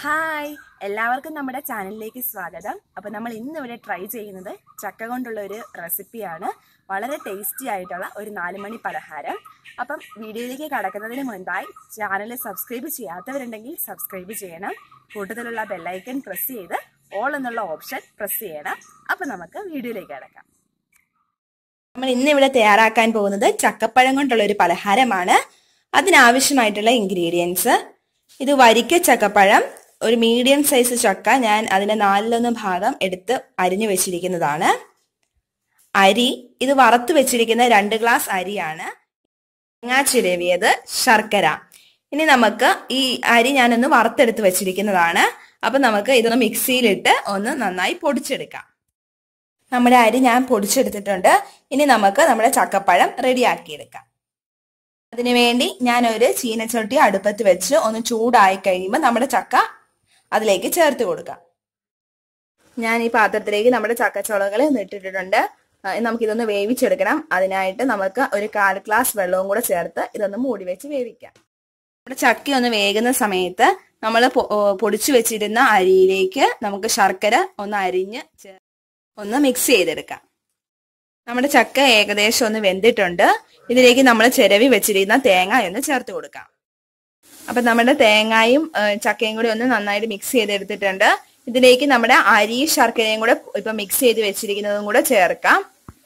hi എല്ലാവർക്കും നമ്മുടെ ചാനലിലേക്ക് സ്വാഗതം അപ്പോൾ നമ്മൾ ഇന്ന് ഇവിടെ ട്രൈ ചെയ്യുന്നത് ചക്ക കൊണ്ടുള്ള ഒരു റെസിപ്പിയാണ് വളരെ ടേസ്റ്റി ആയിട്ടുള്ള ഒരു നാലുമണി പലഹാരം അപ്പം വീഡിയോയിലേക്ക് കടക്കുന്നതിന് മുൻപായി ചാനൽ സബ്സ്ക്രൈബ് ചെയ്യാത്തവരുണ്ടെങ്കിൽ സബ്സ്ക്രൈബ് ചെയ്യണം കൂട്ടത്തിലുള്ള ബെല്ലൈക്കൺ പ്രസ് ചെയ്ത് ഓൾ എന്നുള്ള ഓപ്ഷൻ പ്രസ് ചെയ്യണം അപ്പം നമുക്ക് വീഡിയോയിലേക്ക് കിടക്കാം നമ്മൾ ഇന്ന് ഇവിടെ തയ്യാറാക്കാൻ പോകുന്നത് ചക്കപ്പഴം കൊണ്ടുള്ള ഒരു പലഹാരമാണ് അതിനാവശ്യമായിട്ടുള്ള ഇൻഗ്രീഡിയൻസ് ഇത് വരിക്ക ചക്കപ്പഴം ഒരു മീഡിയം സൈസ് ചക്ക ഞാൻ അതിന്റെ നാലിലൊന്ന് ഭാഗം എടുത്ത് അരിഞ്ഞു വെച്ചിരിക്കുന്നതാണ് അരി ഇത് വറുത്ത് വെച്ചിരിക്കുന്ന രണ്ട് ഗ്ലാസ് അരിയാണ് തേങ്ങാ ചിരവിയത് ശർക്കര ഇനി നമുക്ക് ഈ അരി ഞാനൊന്ന് വറുത്തെടുത്ത് വെച്ചിരിക്കുന്നതാണ് അപ്പൊ നമുക്ക് ഇതൊന്ന് മിക്സിയിലിട്ട് ഒന്ന് നന്നായി പൊടിച്ചെടുക്കാം നമ്മുടെ അരി ഞാൻ പൊടിച്ചെടുത്തിട്ടുണ്ട് ഇനി നമുക്ക് നമ്മുടെ ചക്കപ്പഴം റെഡിയാക്കിയെടുക്കാം അതിനുവേണ്ടി ഞാൻ ഒരു ചീനച്ചട്ടി അടുപ്പത്ത് വെച്ച് ഒന്ന് ചൂടായി കഴിയുമ്പോൾ നമ്മുടെ ചക്ക അതിലേക്ക് ചേർത്ത് കൊടുക്കാം ഞാൻ ഈ പാത്രത്തിലേക്ക് നമ്മുടെ ചക്കച്ചുളകൾ ഇട്ടിട്ടുണ്ട് നമുക്കിതൊന്ന് വേവിച്ചെടുക്കണം അതിനായിട്ട് നമുക്ക് ഒരു കാൽ ഗ്ലാസ് വെള്ളവും കൂടെ ചേർത്ത് ഇതൊന്ന് മൂടി വെച്ച് വേവിക്കാം നമ്മുടെ ചക്ക ഒന്ന് വേകുന്ന സമയത്ത് നമ്മൾ പൊടിച്ചു വെച്ചിരുന്ന അരിയിലേക്ക് നമുക്ക് ശർക്കര ഒന്ന് അരിഞ്ഞ് ഒന്ന് മിക്സ് ചെയ്തെടുക്കാം നമ്മുടെ ചക്ക ഏകദേശം ഒന്ന് വെന്തിട്ടുണ്ട് ഇതിലേക്ക് നമ്മൾ ചിരവി വെച്ചിരിക്കുന്ന തേങ്ങ ഒന്ന് ചേർത്ത് കൊടുക്കാം അപ്പൊ നമ്മുടെ തേങ്ങയും ചക്കയും കൂടി ഒന്ന് നന്നായിട്ട് മിക്സ് ചെയ്തെടുത്തിട്ടുണ്ട് ഇതിലേക്ക് നമ്മുടെ അരി ശർക്കരയും കൂടെ ഇപ്പൊ മിക്സ് ചെയ്ത് വെച്ചിരിക്കുന്നതും കൂടെ ചേർക്കാം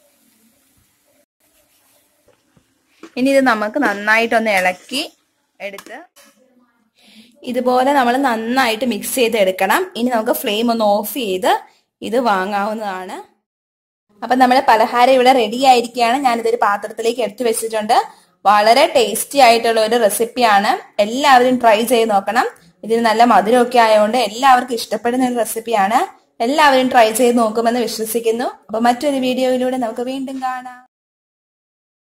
ഇനി ഇത് നമുക്ക് നന്നായിട്ടൊന്ന് ഇളക്കി എടുത്ത് ഇതുപോലെ നമ്മൾ നന്നായിട്ട് മിക്സ് ചെയ്ത് എടുക്കണം ഇനി നമുക്ക് ഫ്ലെയിം ഒന്ന് ഓഫ് ചെയ്ത് ഇത് വാങ്ങാവുന്നതാണ് അപ്പൊ നമ്മുടെ പലഹാരം ഇവിടെ റെഡി ആയിരിക്കുകയാണ് ഞാനിതൊരു പാത്രത്തിലേക്ക് എടുത്തു വെച്ചിട്ടുണ്ട് വളരെ ടേസ്റ്റി ആയിട്ടുള്ള ഒരു റെസിപ്പിയാണ് എല്ലാവരും ട്രൈ ചെയ്ത് നോക്കണം ഇതിന് നല്ല മധുരമൊക്കെ ആയതുകൊണ്ട് എല്ലാവർക്കും ഇഷ്ടപ്പെടുന്ന ഒരു റെസിപ്പിയാണ് എല്ലാവരും ട്രൈ ചെയ്ത് നോക്കുമെന്ന് വിശ്വസിക്കുന്നു അപ്പൊ മറ്റൊരു വീഡിയോയിലൂടെ നമുക്ക് വീണ്ടും കാണാം